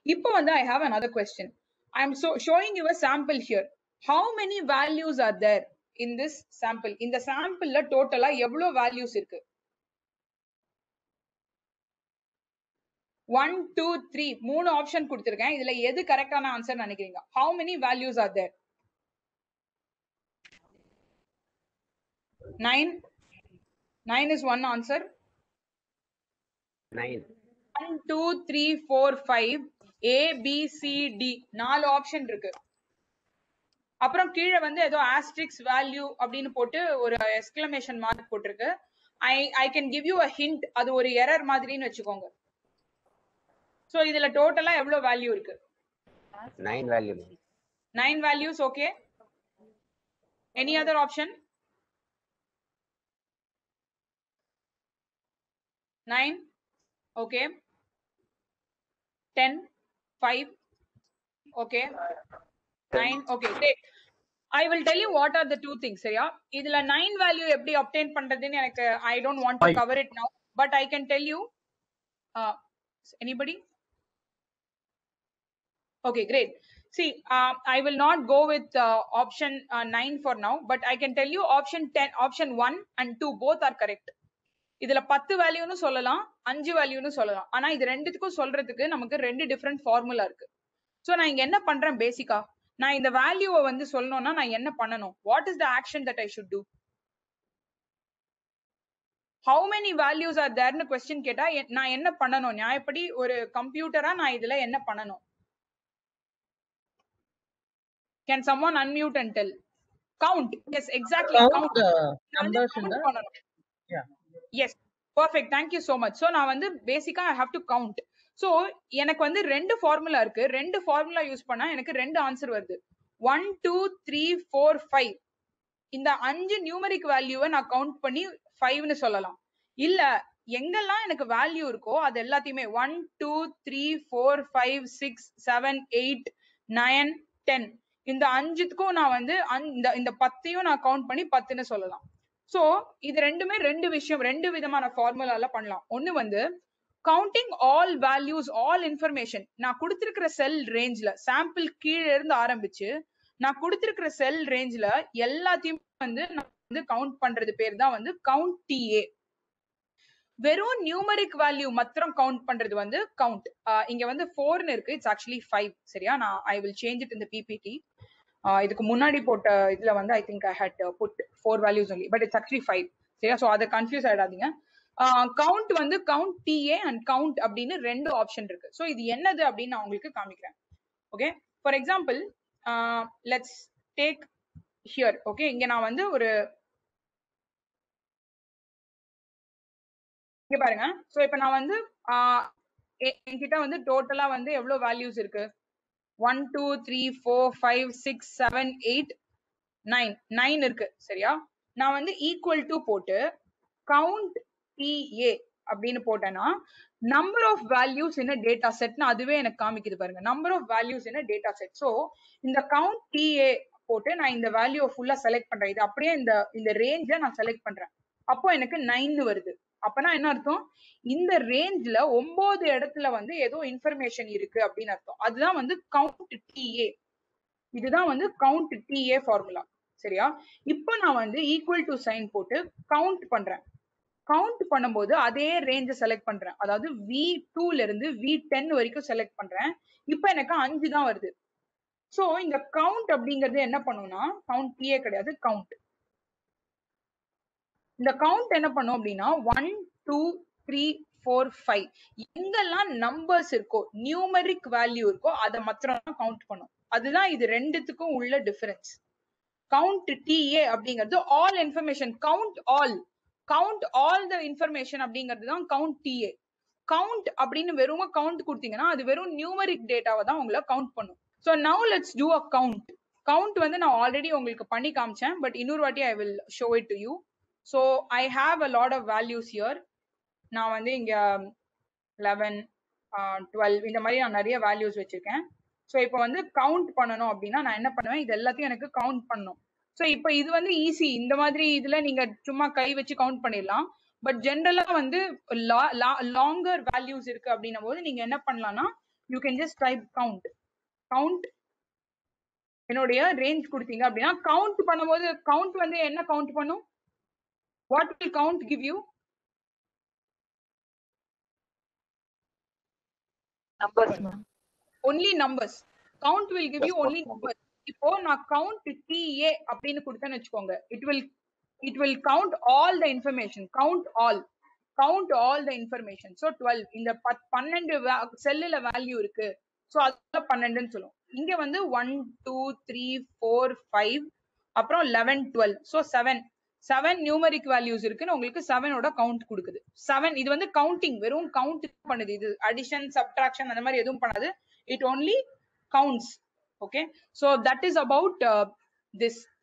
இப்போ வந்து I have another question i am so showing you a sample here how many values are there in this sample இந்த சாம்பிள்ல டோட்டலா எவ்வளவு values இருக்கு one two three மூணு option கொடுத்திருக்கேன் இதுல எது கரெக்டான ஆன்சர் நினைக்கிறீங்க how many values are there nine nine is one answer nine one two three four five A B C D நாலு ஆப்ஷன் இருக்கு அப்புறம் கீழே வந்து ஏதோ ஆஸ்ட்ரிக்ஸ் வேல்யூ அப்படின்னு போட்டு ஒரு எக்ஸ்கிளமேஷன் மார்க் போட்டிருக்கு I I can give you a hint அது ஒரு எரர் மாதிரின்னு வச்சுக்கோங்க சோ இதுல டோட்டலா எவ்வளவு வேல்யூ இருக்கு nine value nine values okay any other option nine okay ten five okay nine okay great I will tell you what are the two things சரியா இதுல நைன் வேல்யூ எப்படி obtain பண்றதுன்னு எனக்கு I don't want to Five. Cover it now but I can tell you anybody Okay, great. See, uh, I will not go with uh, option uh, 9 for now, but I can tell you option 10, option 1 and 2 both are correct. இதுல பத்து வேல்யூன்னு சொல்லலாம் அஞ்சு வேல்யூன்னு சொல்லலாம் ஆனா இது ரெண்டுத்துக்கும் சொல்றதுக்கு நமக்கு ரெண்டு டிஃப்ரெண்ட் ஃபார்முலா இருக்கு சோ நான் இங்க என்ன பண்றேன் பேசிக்கா நான் இந்த வேல்யூவை வந்து சொல்லணும்னா நான் என்ன பண்ணணும் what is the action that I should do how many values are தேர்னு கொஸ்டின் கேட்டா எ- நான் என்ன பண்ணணும் நியாயப்படி ஒரு கம்ப்யூட்டரா நான் இதுல என்ன பண்ணணும் Can someone unmute and tell? Count. Yes, exactly. Count Count. the நான் வந்து numbers in count the பண்ணணும். yeah. Yes. Perfect. Thank you so much. So நான் வந்து பேசிக்கா I have to count so எனக்கு வந்து ரெண்டு ஃபார்முலா இருக்கு ரெண்டு ஃபார்முலா யூஸ் பண்ணா எனக்கு ரெண்டு ஆன்சர் வருது one two three four five இந்த அஞ்சு நியூமரிக் வேல்யூவை நான் கவுண்ட் பண்ணி ஃபைவ்னு சொல்லலாம் இல்ல எங்கெல்லாம் எனக்கு வேல்யூ இருக்கோ அது எல்லாத்தையுமே one two three four five six seven eight nine ten இந்த அஞ்சுத்துக்கும் நான் வந்து அஞ்~ இந்த இந்த பத்தையும் நான் கவுண்ட் பண்ணி பத்துன்னு சொல்லலாம் சோ இது ரெண்டுமே ரெண்டு விஷயம் ரெண்டு விதமான ஃபார்முலால பண்ணலாம் ஒண்ணு வந்து counting all values all information நான் கொடுத்திருக்கிற செல் ரேஞ்ச்ல சாம்பிள் கீழே இருந்து ஆரம்பிச்சு நான் கொடுத்திருக்கிற செல் ரேஞ்ச்ல எல்லாத்தையும் வந்து நான் வந்து கவுண்ட் பண்றது பேர் தான் வந்து கவுண்ட் டிஏ வெறும் நியூமரிக் வேல்யூ மாத்திரம் கவுண்ட் பண்றது வந்து கவுண்ட் இங்க வந்து ஃபோர்னு இருக்கு இட்ஸ் ஆக்சுவலி ஃபைவ் சரியா நான் ஐ வில் சேஞ்ச் இட் இந்த பிபிடி இதுக்கு முன்னாடி போட்ட இதுல வந்து I think I had put four values only but it's actually five சரியா ஸோ அதை கன்ஃபியூஸ் ஆயிடாதீங்க கவுண்ட் வந்து கவுண்ட் டிஏ அண்ட் கவுண்ட் அப்படின்னு ரெண்டு ஆப்ஷன் இருக்கு ஸோ இது என்னது அப்படின்னு நான் உங்களுக்கு காமிக்கிறேன் okay for example let's take here okay இங்க நான் வந்து ஒரு இங்க பாருங்க சோ இப்போ நான் வந்து ஆஹ் எ- என்கிட்ட வந்து டோட்டலா வந்து எவ்வளவு வேல்யூஸ் இருக்கு one two three four five six seven eight nine nine இருக்கு சரியா நான் வந்து ஈக்குவல் டு போட்டு கவுண்ட் டிஏ அப்படின்னு போட்டேன்னா நம்பர் ஆஃப் வேல்யூஸ் என்ன டேட்டா செட்னு அதுவே எனக்கு காமிக்குது பாருங்க நம்பர் ஆஃப் வேல்யூஸ் என்ன டேட்டா செட் ஸோ இந்த கவுண்ட் டிஏ போட்டு நான் இந்த வேல்யூ ஃபுல்லா செலக்ட் பண்றேன் இது அப்படியே இந்த இந்த ரேஞ்சை நான் செலக்ட் பண்றேன் அப்போ எனக்கு நைன் வருது அப்பனா என்ன அர்த்தம் இந்த ரேஞ்ச்ல ஒன்பது இடத்துல வந்து ஏதோ இன்ஃபர்மேஷன் இருக்கு அப்படின்னு அர்த்தம் அதுதான் வந்து கவுண்ட் டிஏ இதுதான் வந்து கவுண்ட் டிஏ ஃபார்முலா சரியா இப்போ நான் வந்து ஈக்குவல் டு சைன் போட்டு கவுண்ட் பண்றேன் கவுண்ட் பண்ணும்போது அதே ரேஞ்சை செலக்ட் பண்றேன் அதாவது வி டூல இருந்து வி டென் வரைக்கும் செலக்ட் பண்றேன் இப்போ எனக்கு அஞ்சு தான் வருது சோ இந்த கவுண்ட் அப்படிங்கிறது என்ன பண்ணும்னா கவுண்ட் டிஏ கிடையாது கவுண்ட் இந்த கவுண்ட் என்ன பண்ணும் அப்படின்னா one two three four five எங்கெல்லாம் நம்பர்ஸ் இருக்கோ நியூமரிக் வேல்யூ இருக்கோ அதை மாத்திரம் கவுண்ட் பண்ணும் அதுதான் இது ரெண்டுத்துக்கும் உள்ள டிஃபரன்ஸ் கவுண்ட் டிஏ அப்படிங்கிறது all information count all count all the information அப்படிங்கிறது தான் கவுண்ட் டிஏ கவுண்ட் அப்படின்னு வெறும் கவுண்ட் கொடுத்தீங்கன்னா அது வெறும் நியூமரிக் டேட்டாவை தான் உங்களை கவுண்ட் பண்ணும் so now let's do a count count வந்து நான் ஆல்ரெடி உங்களுக்கு பண்ணி காமிச்சேன் பட் இன்னொரு வாட்டி I will show it to you so I have a lot of values here நான் வந்து இங்க லெவன் டுவெல் இந்த மாதிரி நான் நிறைய வேல்யூஸ் வச்சிருக்கேன் ஸோ இப்போ வந்து கவுண்ட் பண்ணணும் அப்படின்னா நான் என்ன பண்ணுவேன் இது எல்லாத்தையும் எனக்கு கவுண்ட் பண்ணணும் ஸோ இப்போ இது வந்து ஈஸி இந்த மாதிரி இதுல நீங்க சும்மா கை வச்சு கவுண்ட் பண்ணிடலாம் பட் ஜென்ரலா வந்து லாங்கர் வேல்யூஸ் இருக்கு அப்படின்னும் போது நீங்க என்ன பண்ணலாம்னா you can just type count count என்னுடைய ரேஞ்ச் கொடுத்தீங்க அப்படின்னா கவுண்ட் பண்ணும்போது கவுண்ட் வந்து என்ன கவுண்ட் பண்ணும் what will count give you numbers ma'am only numbers count will give you only numbers இப்போ நான் கவுண்ட் டிஏ அப்படின்னு கொடுத்தேன்னு வச்சுக்கோங்க it will it will count all the information count all count all the information so twelve இந்த பத் பன்னெண்டு செல்லுல value இருக்கு ஸோ அதுல பன்னெண்டுன்னு சொல்லும் இங்க வந்து one two three four five அப்புறம் eleven twelve so seven seven numeric values இருக்குன்னு உங்களுக்கு செவனோட கவுண்ட் கொடுக்குது செவன் இது வந்து கவுண்டிங் வெறும் கவுண்ட் பண்ணுது இது அடிஷன் சப்ட்ராக்ஷன் அந்த மாதிரி எதுவும் பண்ணாது it only counts okay so that is about uh, this